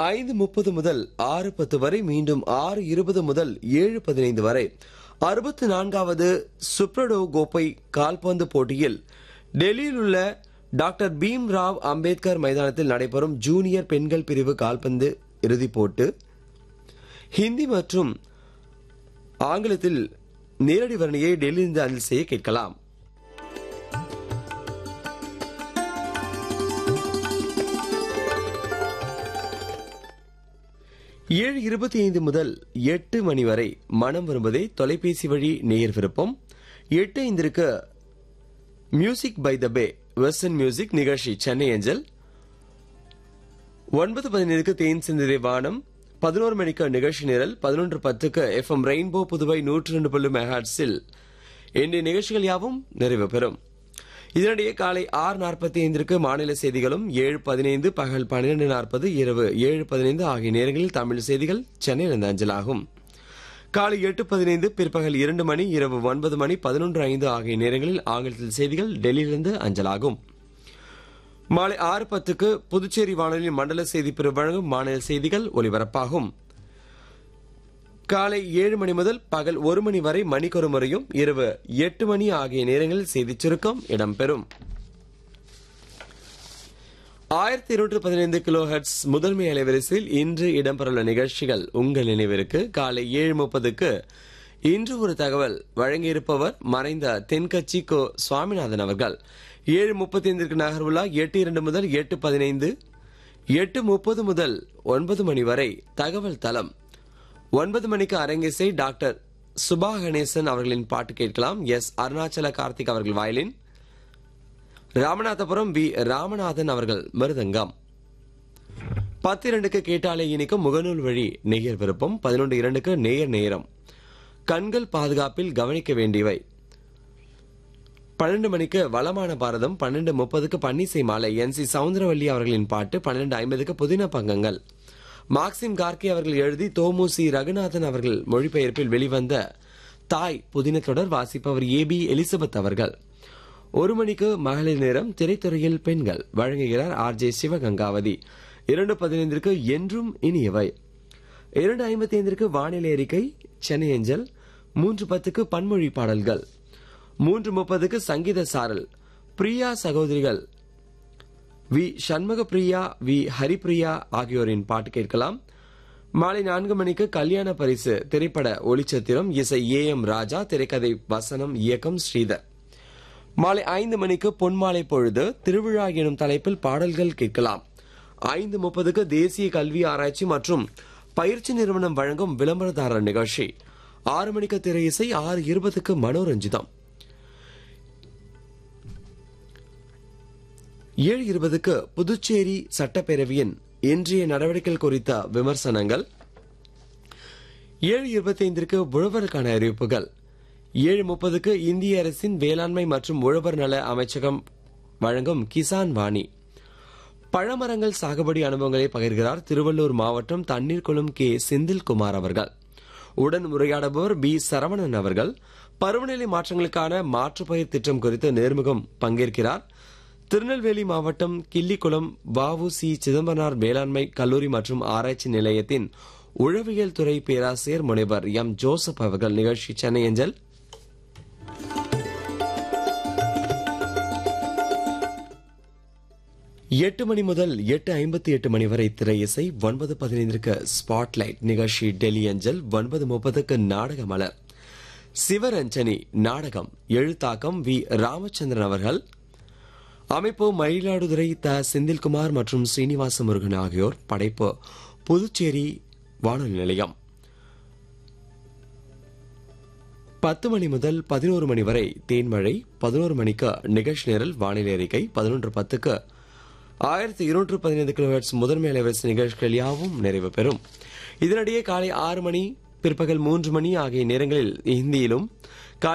ஐந்து முப்பது முதல் ஆறு பத்து வரை மீண்டும் ஆறு இருபது முதல் ஏழு பதினைந்து வரை அறுபத்தி நான்காவது சுப்ரடோ கோப்பை கால்பந்து போட்டியில் டெல்லியில் உள்ள டாக்டர் பீம் ராவ் அம்பேத்கர் மைதானத்தில் நடைபெறும் ஜூனியர் பெண்கள் பிரிவு கால்பந்து இறுதிப் போட்டு ஹிந்தி மற்றும் ஆங்கிலத்தில் நேரடி வர்ணியை டெல்லியிலிருந்து அஞ்சல் செய்ய கேட்கலாம் ஏழு இருபத்தி ஐந்து முதல் எட்டு மணி வரை மனம் வருவதே தொலைபேசி வழி நேயர் விருப்பம் எட்டு ஐந்திற்கு music by the bay western music நிகழ்ச்சி சென்னை அஞ்சல் ஒன்பது பதினேழுக்கு தேன் சிந்ததை வானம் பதினோரு மணிக்கு நிகழ்ச்சி நிரல் பதினொன்று பத்துக்கு எஃப் எம் ரெயின்போ புதுவை நூற்று ரெண்டு புள்ளி மெகாட்ஸில் இன்றைய நிகழ்ச்சிகள் யாவும் நிறைவு பெறும் இதனிடையே காலை ஆறு நாற்பத்தி ஐந்திற்கு மாநில செய்திகளும் ஏழு பதினைந்து பகல் பன்னிரண்டு நாற்பது இரவு ஏழு பதினைந்து ஆகிய நேரங்களில் தமிழ் செய்திகள் சென்னையிலிருந்து அஞ்சலாகும் காலை எட்டு பதினைந்து பிற்பகல் இரண்டு மணி இரவு ஒன்பது மணி பதினொன்று ஐந்து ஆகிய நேரங்களில் ஆங்கிலத்தில் செய்திகள் டெல்லியிலிருந்து அஞ்சலாகும் மாலை ஆறு பத்துக்கு புதுச்சேரி வானொலியில் மண்டல செய்தி பிரிவு வழங்கும் மாநில செய்திகள் ஒலிபரப்பாகும் காலை ஏழு மணி முதல் பகல் ஒரு மணி வரை மணிக்கொரு முறையும் இரவு எட்டு மணி ஆகிய நேரங்களில் செய்திச் சுருக்கம் இடம்பெறும் ஆயிரத்தி இருநூற்று பதினைந்து கிலோ ஹெர்ட்ஸ் முதன்மை அலைவரிசையில் இன்று இடம்பெறவுள்ள நிகழ்ச்சிகள் உங்கள் நினைவிற்கு காலை ஏழு முப்பதுக்கு இன்று ஒரு தகவல் வழங்கியிருப்பவர் மறைந்த தென்கட்சி கோ சுவாமிநாதன் அவர்கள் ஏழு முப்பத்தி ஐந்திற்கு நகர்வுலா எட்டு இரண்டு முதல் எட்டு பதினைந்து எட்டு முப்பது முதல் ஒன்பது மணி வரை தகவல் தளம் ஒன்பது மணிக்கு அரங்கிசை டாக்டர் சுபா கணேசன் அவர்களின் பாட்டு கேட்கலாம் எஸ் அருணாச்சல கார்த்திக் அவர்கள் வயலின் ராமநாதபுரம் வி ராமநாதன் அவர்கள் மிருதங்கம் பத்து இரண்டுக்கு கேட்டாலே இனிக்கும் முகநூல் வழி நேயர் விருப்பம் பதினொன்று இரண்டுக்கு நேயர் நேரம் கண்கள் பாதுகாப்பில் கவனிக்க வேண்டியவை பன்னெண்டு மணிக்கு வளமான பாரதம் பன்னெண்டு முப்பதுக்கு பன்னிசை மாலை என் சி சவுந்தரவல்லி அவர்களின் பாட்டு பன்னெண்டு ஐம்பதுக்கு புதின பங்கங்கள் மார்க்சிம் கார்கி அவர்கள் எழுதி தோமுசி ரகுநாதன் அவர்கள் மொழிபெயர்ப்பில் வெளிவந்த தாய் புதின தொடர் வாசிப்பவர் ஏ பி எலிசபெத் அவர்கள் ஒரு மணிக்கு மகளிர் நேரம் திரைத்துறையில் பெண்கள் வழங்குகிறார் ஆர் ஜே சிவகங்காவதி இரண்டு பதினைந்திற்கு என்றும் இனியவை இரண்டு ஐம்பத்தி ஐந்திற்கு வானிலை அறிக்கை சென்னை அஞ்சல் மூன்று பத்துக்கு பன்மொழி பாடல்கள் மூன்று முப்பதுக்கு சங்கீத சாரல் பிரியா சகோதரிகள் வி சண்முக பிரியா வி ஹரிப்பிரியா ஆகியோரின் பாட்டு கேட்கலாம் மாலை நான்கு மணிக்கு கல்யாண பரிசு திரைப்பட ஒளிச்சத்திரம் இசை ஏ எம் ராஜா திரைக்கதை வசனம் இயக்கம் ஸ்ரீதர் மாலை ஐந்து மணிக்கு பொன்மாலை பொழுது திருவிழா எனும் தலைப்பில் பாடல்கள் கேட்கலாம் ஐந்து முப்பதுக்கு தேசிய கல்வி ஆராய்ச்சி மற்றும் பயிற்சி நிறுவனம் வழங்கும் விளம்பரதாரர் நிகழ்ச்சி ஆறு மணிக்கு திரை இசை ஆறு இருபதுக்கு மனோரஞ்சிதம் ஏழு இருபதுக்கு புதுச்சேரி சட்டப்பேரவையின் இன்றைய நடவடிக்கைகள் குறித்த விமர்சனங்கள் ஏழு இருபத்தி ஐந்திற்கு உழவருக்கான அறிவிப்புகள் ஏழு முப்பதுக்கு இந்திய அரசின் வேளாண்மை மற்றும் உழவர் நல அமைச்சகம் வழங்கும் கிசான் வாணி பழமரங்கள் சாகுபடி அனுபவங்களை பகிர்கிறார் திருவள்ளூர் மாவட்டம் தண்ணீர்குளம் கே செந்தில்குமார் அவர்கள் உடன் உரையாடுபவர் பி சரவணன் அவர்கள் பருவநிலை மாற்றங்களுக்கான மாற்றுப்பயிர் திட்டம் குறித்து நேர்முகம் பங்கேற்கிறார் திருநெல்வேலி மாவட்டம் கிள்ளிக்குளம் வாவு சி சிதம்பரனார் வேளாண்மை கல்லூரி மற்றும் ஆராய்ச்சி நிலையத்தின் உழவியல் துறை பேராசிரியர் முனைவர் எம் ஜோசப் அவர்கள் நிகழ்ச்சி சென்னை அஞ்சல் எட்டு மணி முதல் எட்டு ஐம்பத்தி எட்டு மணி வரை திரை இசை ஒன்பது பதினைந்திற்கு ஸ்பாட்லைட் நிகழ்ச்சி டெல்லி அஞ்சல் ஒன்பது முப்பதுக்கு நாடக மலர் சிவரஞ்சனி நாடகம் எழுத்தாக்கம் வி ராமச்சந்திரன் அவர்கள் அமைப்பு மயிலாடுதுறை த செந்தில்குமார் மற்றும் ஸ்ரீனிவாச முருகன் ஆகியோர் படைப்பு புதுச்சேரி வானொலி நிலையம் பத்து மணி முதல் பதினோரு மணி வரை தேன்மழை பதினோரு மணிக்கு நிகழ்ச்சி நிரல் வானிலை அறிக்கை பதினொன்று பத்துக்கு ஆயிரத்தி இருநூற்று பதினைந்து கிலோஹெட்ஸ் முதன்மை அலைவரிசை நிகழ்ச்சிகள் யாவும் நிறைவு பெறும் இதனிடையே காலை ஆறு மணி பிற்பகல் மூன்று மணி ஆகிய நேரங்களில் ஹிந்தியிலும்